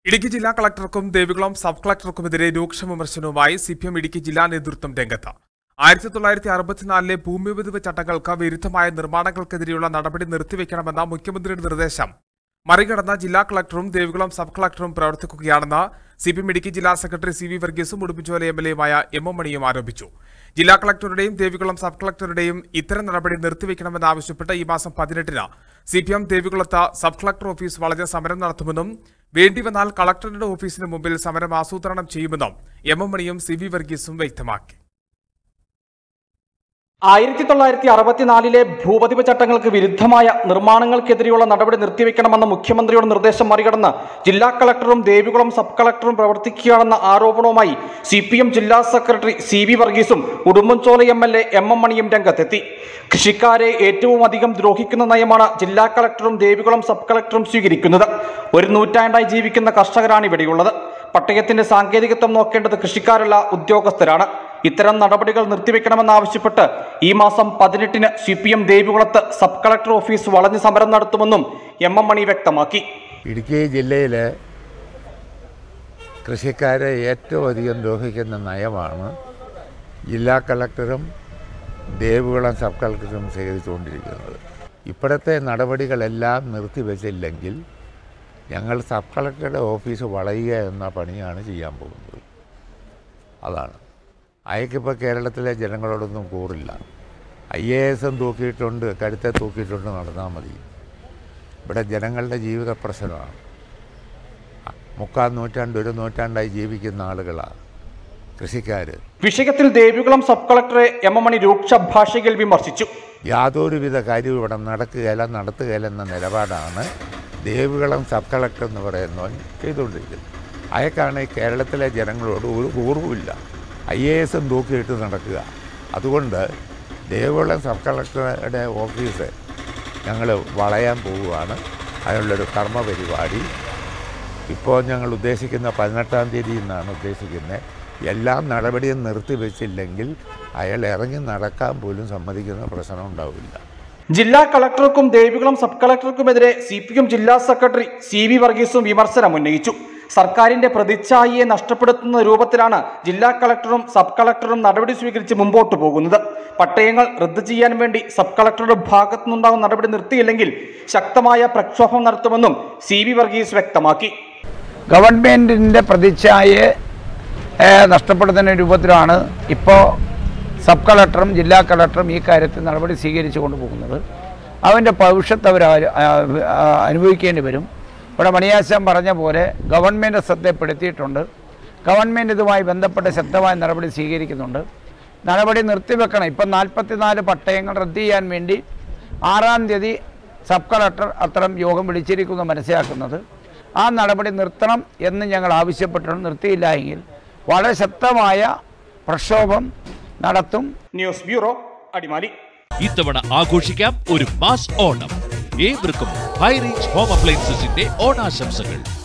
ഇടുക്കി ജില്ലാ കളക്ടർക്കും ദേവികുളം സബ് കളക്ടർക്കുമെതിരെ രൂക്ഷ വിമർശനവുമായി സി പി എം ഇടുക്കി ജില്ലാ നേതൃത്വം രംഗത്ത് ആയിരത്തി തൊള്ളായിരത്തി അറുപത്തിനാലിലെ ഭൂമി വിധിവ് ചട്ടങ്ങൾക്ക് വിരുദ്ധമായ നിർമ്മാണങ്ങൾക്കെതിരെയുള്ള നടപടി നിർത്തിവെക്കണമെന്ന മുഖ്യമന്ത്രിയുടെ നിർദ്ദേശം മറികടന്ന ജില്ലാ കളക്ടറും ദേവികുളം സബ് കളക്ടറും പ്രവർത്തിക്കുകയാണെന്ന് സി പി എം ഇടുക്കി ജില്ലാ സെക്രട്ടറി സി വി വർഗീസും ഉടുമ്പൻചോല എം എൽ എയുമായ എം എം മണിയും ആരോപിച്ചു ജില്ലാ കളക്ടറുടെയും ദേവികുളം സബ് കളക്ടറുടെയും ഇത്തരം നടപടി നിർത്തിവെക്കണമെന്നാവശ്യപ്പെട്ട് ഈ മാസം പതിനെട്ടിന് സി പി എം ദേവികുളത്ത് സബ് കളക്ടർ ഓഫീസ് വളഞ്ഞ സമരം നടത്തുമെന്നും വേണ്ടിവന്നാൽ കളക്ടറുടെ ഓഫീസിന് മുമ്പിൽ സമരം ആസൂത്രണം ചെയ്യുമെന്നും എം എം മണിയും സി വി വർഗീസും വ്യക്തമാക്കി ആയിരത്തി തൊള്ളായിരത്തി അറുപത്തിനാലിലെ ഭൂപതിവ് ചട്ടങ്ങൾക്ക് വിരുദ്ധമായ നിർമ്മാണങ്ങൾക്കെതിരെയുള്ള നടപടി നിർത്തിവെക്കണമെന്ന മുഖ്യമന്ത്രിയുടെ നിർദ്ദേശം മറികടന്ന് ജില്ലാ കളക്ടറും ദേവികുളം സബ് കളക്ടറും പ്രവർത്തിക്കുകയാണെന്ന ആരോപണവുമായി സി പി എം ജില്ലാ സെക്രട്ടറി സി വി വർഗീസും Udumbanchola M L A M M മണിയും രംഗത്തെത്തി കൃഷിക്കാരെ ഏറ്റവും അധികം ദ്രോഹിക്കുന്ന നയമാണ് ജില്ലാ കളക്ടറും ദേവികുളം സബ് കളക്ടറും സ്വീകരിക്കുന്നത് ഒരു നൂറ്റാണ്ടായി ജീവിക്കുന്ന കർഷകരാണ് ഇവിടെയുള്ളത് പട്ടയത്തിന്റെ സാങ്കേതികത്വം നോക്കേണ്ടത് കൃഷിക്കാരല്ല ഉദ്യോഗസ്ഥരാണ് ഇത്തരം നടപടികൾ നിർത്തിവെക്കണമെന്നാവശ്യപ്പെട്ട് ഈ മാസം പതിനെട്ടിന് സി പി എം ദേവികുളത്ത് സബ് കളക്ടർ ഓഫീസ് വളഞ്ഞ് സമരം നടത്തുമെന്നും എം എം മണി വ്യക്തമാക്കി ഇടുക്കി ജില്ലയിൽ കൃഷിക്കാരെ ഏറ്റവും അധികം ദ്രോഹിക്കുന്ന നയമാണ് ജില്ലാ കളക്ടറും ദേവുകുളം സബ് കളക്ടറും സ്വീകരിച്ചുകൊണ്ടിരിക്കുന്നത് ഇപ്പോഴത്തെ നടപടികളെല്ലാം നിർത്തിവെച്ചില്ലെങ്കിൽ ഞങ്ങൾ സബ് കളക്ടറുടെ ഓഫീസ് വളയുക എന്ന പണിയാണ് ചെയ്യാൻ പോകുന്നത് അതാണ് അയക്കിപ്പോൾ കേരളത്തിലെ ജനങ്ങളോടൊന്നും കൂറില്ല ഐ എ എസും തൂക്കിയിട്ടുണ്ട് കരുത്തെ തൂക്കിയിട്ടുണ്ട് നടന്നാൽ മതി ഇവിടെ ജനങ്ങളുടെ ജീവിത പ്രശ്നമാണ് മുക്കാൽ നൂറ്റാണ്ട് ഒരു നൂറ്റാണ്ടായി ജീവിക്കുന്ന ആളുകളാണ് കൃഷിക്കാർ വിഷയത്തിൽ ദേവികുളം സബ് കളക്ടറെ എം എം മണി രൂക്ഷ ഭാഷയിൽ വിമർശിച്ചു യാതൊരുവിധ കാര്യവും ഇവിടെ നടക്കുകയില്ല നടത്തുകയില്ല എന്ന നിലപാടാണ് ദേവികുളം സബ് കളക്ടർ എന്ന് പറയുന്നവൻ ചെയ്തുകൊണ്ടിരിക്കുന്നത് അയക്കാണ് ഈ കേരളത്തിലെ ജനങ്ങളോട് ഒരു കൂർവുമില്ല ഐ എ എസും തൂക്കിയിട്ട് നടക്കുക അതുകൊണ്ട് ദേവികുളം സബ് കളക്ടറുടെ ഓഫീസ് ഞങ്ങൾ വളയാൻ പോവുകയാണ് അതിനുള്ളൊരു കർമ്മ പരിപാടി ഇപ്പോൾ ഞങ്ങൾ ഉദ്ദേശിക്കുന്ന പതിനെട്ടാം തീയതി എന്നാണ് ഉദ്ദേശിക്കുന്നത് എല്ലാ നടപടിയും നിർത്തിവെച്ചില്ലെങ്കിൽ അയാൾ ഇറങ്ങി നടക്കാൻ പോലും സമ്മതിക്കുന്ന പ്രശ്നം ഉണ്ടാവില്ല ജില്ലാ കളക്ടർക്കും ദേവികുളം സബ് കളക്ടർക്കുമെതിരെ സി പി എം ജില്ലാ സെക്രട്ടറി സി വി വർഗീസും വിമർശനം ഉന്നയിച്ചു സർക്കാരിന്റെ പ്രതിച്ഛായയെ നഷ്ടപ്പെടുത്തുന്ന രൂപത്തിലാണ് ജില്ലാ കളക്ടറും സബ് കളക്ടറും നടപടി സ്വീകരിച്ച് മുമ്പോട്ട് പോകുന്നത് പട്ടയങ്ങൾ റദ്ദു ചെയ്യാൻ വേണ്ടി സബ് കളക്ടറുടെ ഭാഗത്തു നിന്നുണ്ടാകുന്ന നടപടി നിർത്തിയില്ലെങ്കിൽ ശക്തമായ പ്രക്ഷോഭം നടത്തുമെന്നും സി വി വർഗീസ് വ്യക്തമാക്കി ഗവൺമെൻറ്റിൻ്റെ പ്രതിച്ഛായയെ ഏഹ്, നഷ്ടപ്പെടുത്തുന്ന രൂപത്തിലാണ് ഇപ്പോൾ സബ് കളക്ടറും ജില്ലാ കളക്ടറും ഈ കാര്യത്തിൽ നടപടി സ്വീകരിച്ചു കൊണ്ടുപോകുന്നത് അതിൻ്റെ ഭവിഷ്യത്ത് അവർ അനുഭവിക്കേണ്ടി വരും ഇവിടെ മണിയാശാൻ പറഞ്ഞ പോലെ ഗവൺമെൻറ് ശ്രദ്ധപ്പെടുത്തിയിട്ടുണ്ട് ഗവൺമെൻറ് ഇതുമായി ബന്ധപ്പെട്ട ശക്തമായ നടപടി സ്വീകരിക്കുന്നുണ്ട് നടപടി നിർത്തിവെക്കണം ഇപ്പം നാൽപ്പത്തിനാല് പട്ടയങ്ങൾ റദ്ദ് ചെയ്യാൻ വേണ്ടി ആറാം തീയതി സബ് കളക്ടർ അത്തരം യോഗം വിളിച്ചിരിക്കുന്നു മനസ്സിലാക്കുന്നത് ആ നടപടി നിർത്തണം എന്ന് ഞങ്ങൾ ആവശ്യപ്പെട്ടിട്ടുണ്ട് നിർത്തിയില്ല എങ്കിൽ വളരെ ശക്തമായ പ്രക്ഷോഭം നടത്തും ന്യൂസ് ബ്യൂറോ അടിമാലി ഇത്തവണ ആഘോഷിക്കാം ഒരു മാസ് ഓണം ഏവർക്കും ഹൈ റേഞ്ച് ഹോം അപ്ലയൻസസിന്റെ ഓണാശംസകൾ